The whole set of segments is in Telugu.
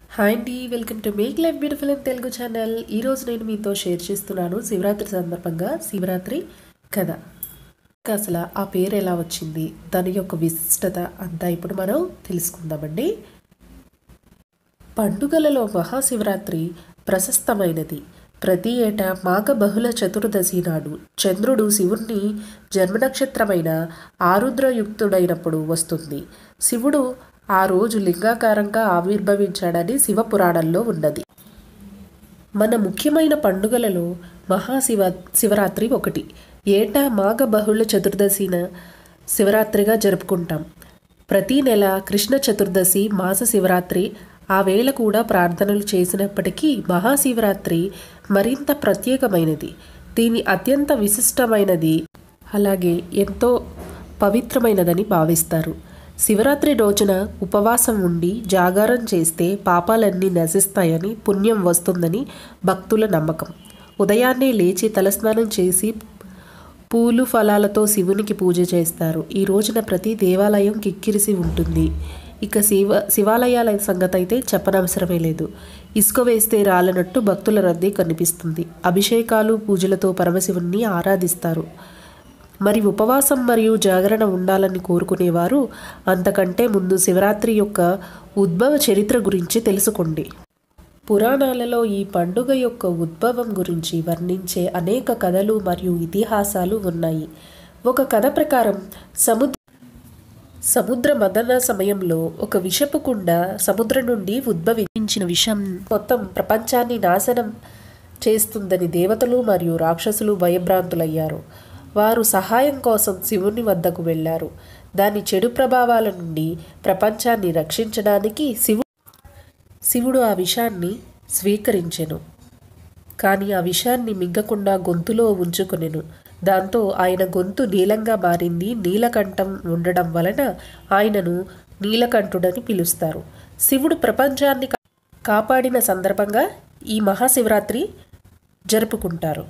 హాయ్ అండి welcome to make life beautiful in Telugu channel ఈరోజు నేను మీతో షేర్ చేస్తున్నాను శివరాత్రి సందర్భంగా శివరాత్రి కథ ఇంకా అసలు ఆ పేరు ఎలా వచ్చింది దాని యొక్క విశిష్టత అంతా ఇప్పుడు మనం తెలుసుకుందామండి పండుగలలో మహాశివరాత్రి ప్రశస్తమైనది ప్రతి ఏటా మాఘ బహుళ చతుర్దశి నాడు చంద్రుడు శివుణ్ణి జన్మనక్షత్రమైన ఆరుద్రయుక్తుడైనప్పుడు వస్తుంది శివుడు ఆ రోజు లింగాకారంగా ఆవిర్భవించాడని శివపురాణంలో ఉన్నది మన ముఖ్యమైన పండుగలలో మహాశివ శివరాత్రి ఒకటి ఏటా మాఘ బహుళ చతుర్దశిన శివరాత్రిగా జరుపుకుంటాం ప్రతి నెల కృష్ణ చతుర్దశి మాస శివరాత్రి ఆ వేళ కూడా ప్రార్థనలు చేసినప్పటికీ మహాశివరాత్రి మరింత ప్రత్యేకమైనది దీని అత్యంత విశిష్టమైనది అలాగే ఎంతో పవిత్రమైనదని భావిస్తారు శివరాత్రి రోజున ఉపవాసం ఉండి జాగారం చేస్తే పాపాలన్నీ నశిస్తాయని పుణ్యం వస్తుందని భక్తుల నమ్మకం ఉదయాన్నే లేచి తలస్నానం చేసి పూలు ఫలాలతో శివునికి పూజ చేస్తారు ఈ రోజున ప్రతి దేవాలయం కిక్కిరిసి ఉంటుంది ఇక శివ శివాలయాల సంగతి అయితే చెప్పనవసరమే లేదు ఇసుక వేస్తే రాలనట్టు భక్తుల రద్దీ కనిపిస్తుంది అభిషేకాలు పూజలతో పరమశివుణ్ణి ఆరాధిస్తారు మరి ఉపవాసం మరియు జాగరణ ఉండాలని కోరుకునేవారు అంతకంటే ముందు శివరాత్రి యొక్క ఉద్భవ చరిత్ర గురించి తెలుసుకోండి పురాణాలలో ఈ పండుగ యొక్క ఉద్భవం గురించి వర్ణించే అనేక కథలు మరియు ఇతిహాసాలు ఉన్నాయి ఒక కథ ప్రకారం సముద్ర సముద్ర మదన సమయంలో ఒక విషపు కుండ సముద్రం నుండి ఉద్భవించిన విషం మొత్తం ప్రపంచాన్ని నాశనం చేస్తుందని దేవతలు మరియు రాక్షసులు భయభ్రాంతులయ్యారు వారు సహాయం కోసం శివుని వద్దకు వెళ్ళారు దాని చెడు ప్రభావాల నుండి ప్రపంచాన్ని రక్షించడానికి శివు శివుడు ఆ విషాన్ని స్వీకరించెను కానీ ఆ విషాన్ని మింగకుండా గొంతులో ఉంచుకొనెను దాంతో ఆయన గొంతు నీలంగా మారింది నీలకంఠం ఉండడం వలన ఆయనను నీలకంఠుడని పిలుస్తారు శివుడు ప్రపంచాన్ని కా- కాపాడిన సందర్భంగా ఈ మహాశివరాత్రి జరుపుకుంటారు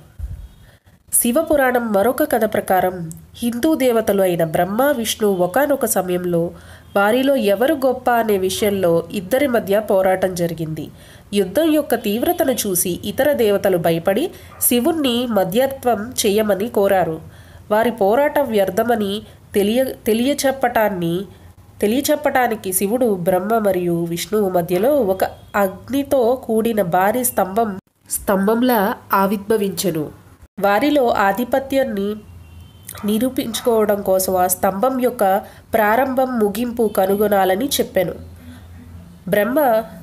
శివపురాణం మరొక కథ ప్రకారం హిందూ దేవతలు అయిన బ్రహ్మ విష్ణు ఒకానొక సమయంలో వారిలో ఎవరు గొప్ప అనే విషయంలో ఇద్దరి మధ్య పోరాటం జరిగింది యుద్ధం యొక్క తీవ్రతను చూసి ఇతర దేవతలు భయపడి శివుణ్ణి మధ్యత్వం చేయమని కోరారు వారి పోరాటం వ్యర్థమని తెలియ తెలియచెప్పటాన్ని తెలియచెప్పటానికి శివుడు బ్రహ్మ మరియు విష్ణువు మధ్యలో ఒక అగ్నితో కూడిన భారీ స్తంభం స్తంభంలా ఆవిర్భవించెను వారిలో ఆధిపత్యాన్ని నిరూపించుకోవడం కోసం ఆ స్తంభం యొక్క ప్రారంభం ముగింపు కనుగొనాలని చెప్పాను బ్రహ్మ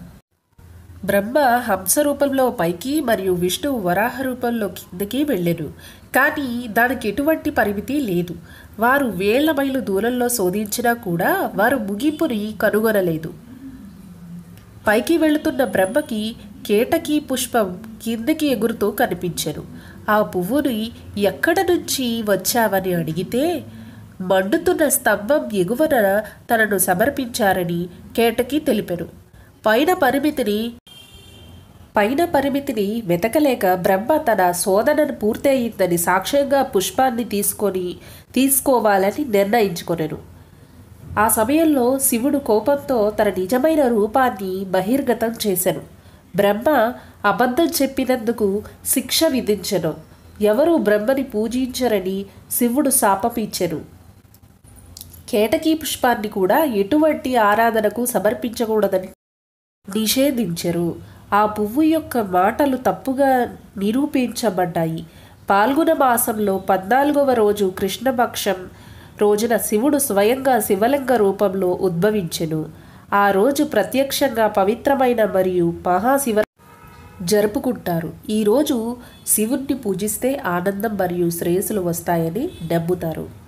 బ్రహ్మ హంస రూపంలో పైకి మరియు విష్ణువు వరాహ రూపంలో కిందకి వెళ్ళెను కానీ దానికి ఎటువంటి పరిమితి లేదు వారు వేల మైలు దూరంలో శోధించినా కూడా వారు ముగింపుని కనుగొనలేదు పైకి వెళుతున్న బ్రహ్మకి కేటకి పుష్పం కిందకి ఎగురుతూ కనిపించెను ఆ పువ్వుని ఎక్కడ నుంచి వచ్చావని అడిగితే మండుతున్న స్తంభం ఎగువన తనను సమర్పించారని కేటకి తెలిపెను పైన పరిమితిని పైన పరిమితిని వెతకలేక బ్రహ్మ తన శోధనను పూర్తయిందని సాక్ష్యంగా పుష్పాన్ని తీసుకొని తీసుకోవాలని నిర్ణయించుకొనెను ఆ సమయంలో శివుడు కోపంతో తన నిజమైన రూపాన్ని బహిర్గతం చేశను బ్రహ్మ అబద్ధం చెప్పినందుకు శిక్ష విధించెను ఎవరు బ్రహ్మని పూజించరని శివుడు శాపమిచ్చెను కేటకీ పుష్పాన్ని కూడా ఎటువంటి ఆరాధనకు సమర్పించకూడదని నిషేధించరు ఆ పువ్వు యొక్క మాటలు తప్పుగా నిరూపించబడ్డాయి పాల్గొన మాసంలో పద్నాలుగవ రోజు కృష్ణపక్షం రోజున శివుడు స్వయంగా శివలింగ రూపంలో ఉద్భవించెను ఆ రోజు ప్రత్యక్షంగా పవిత్రమైన మరియు మహాశివ జరుపుకుంటారు ఈరోజు శివుణ్ణి పూజిస్తే ఆనందం మరియు శ్రేయస్సులు వస్తాయని నమ్ముతారు